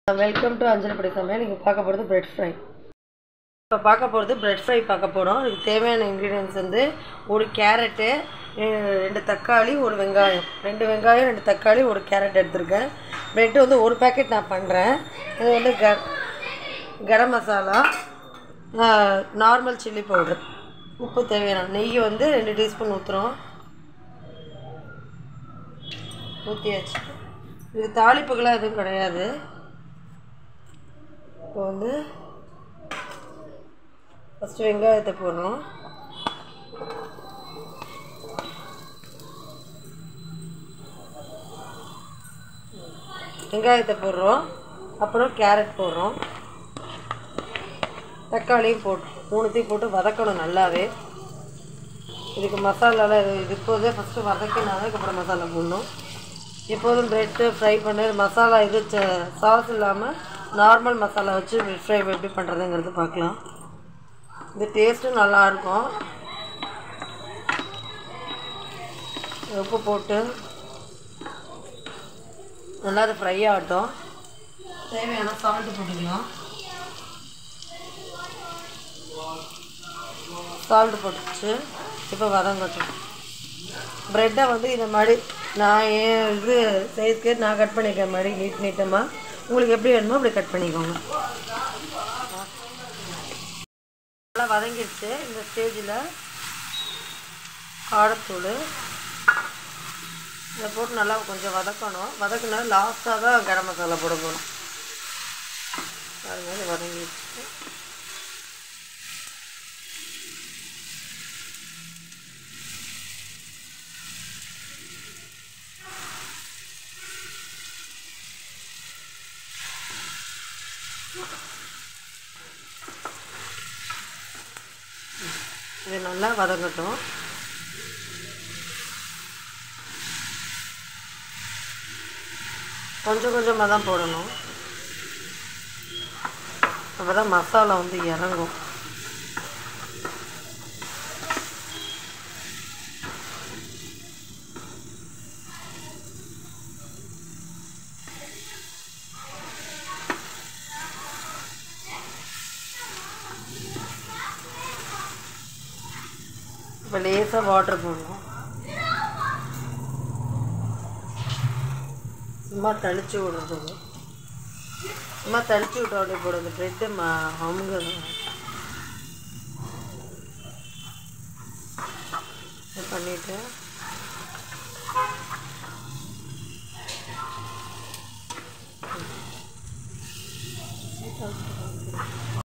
welcome to அஞ்சலிப்படி சமையல் நீங்கள் பார்க்க போகிறது பிரெட் ஃப்ரை இப்போ பார்க்க போகிறது பிரெட் ஃப்ரை பார்க்க போகிறோம் இதுக்கு தேவையான இன்க்ரீடியன்ஸ் வந்து ஒரு கேரட்டு அஹ் ரெண்டு தக்காளி ஒரு வெங்காயம் ரெண்டு வெங்காயம் ரெண்டு தக்காளி ஒரு கேரட் எடுத்திருக்கேன் பிரெட்டு வந்து ஒரு பேக்கெட் நான் பண்ணுறேன் இது வந்து க garam masala normal chilli powder உப்பு தேவையான நெய் வந்து ரெண்டு டீஸ்பூன் ஊற்றுறோம் ஊற்றியாச்சு இது தாளிப்புகளாக எதுவும் கிடையாது இப்போ வந்து ஃபஸ்ட்டு வெங்காயத்தை போடுறோம் வெங்காயத்தை போடுறோம் அப்புறம் கேரட் போடுறோம் தக்காளியும் போட்டு மூணுத்தையும் போட்டு வதக்கணும் நல்லாவே இதுக்கு மசாலாலாம் இது இது இப்போதே ஃபஸ்ட்டு வதக்கினா அதுக்கப்புறம் மசாலா போடணும் எப்போதும் ப்ரெட்டு ஃப்ரை பண்ணி மசாலா இது சாஸ் இல்லாமல் நார்மல் மசாலா வச்சு பிரெட் ஃப்ரை எப்படி பண்ணுறதுங்கிறது பார்க்கலாம் இது டேஸ்ட்டும் நல்லாயிருக்கும் உப்பு போட்டு நல்லா அது ஃப்ரை ஆகட்டும் தேவையான சால்ட்டு போட்டுக்கலாம் சால்ட்டு போட்டுச்சு இப்போ வதங்கட்டும் ப்ரெட்டை வந்து இந்த மாதிரி நான் ஏன் இது சைஸ்க்கு நான் கட் பண்ணிக்கிற மாதிரி நீட் நீட்டமாக உங்களுக்கு எப்படி வேணுமோ அப்படி கட் பண்ணிக்கோங்க நல்லா வதங்கிடுச்சு இந்த ஸ்டேஜில் காரத்தூள் இதை போட்டு நல்லா கொஞ்சம் வதக்கணும் வதக்குனா லாஸ்ட்டாக தான் கரம் மசாலா போட போகணும் அது மாதிரி வதங்கிடுச்சு இது நல்லா வதங்கட்டும் கொஞ்சம் கொஞ்சமாக தான் போடணும் அப்போ தான் மசாலா வந்து இறங்கும் இப்போ லேசாக வாட்டர் போடணும் சும்மா தளிச்சு விடுறது சும்மா தளிச்சு விட்டு அப்படியே போடுறது ப்ரெட்டு மா அமுங்க பண்ணிட்டு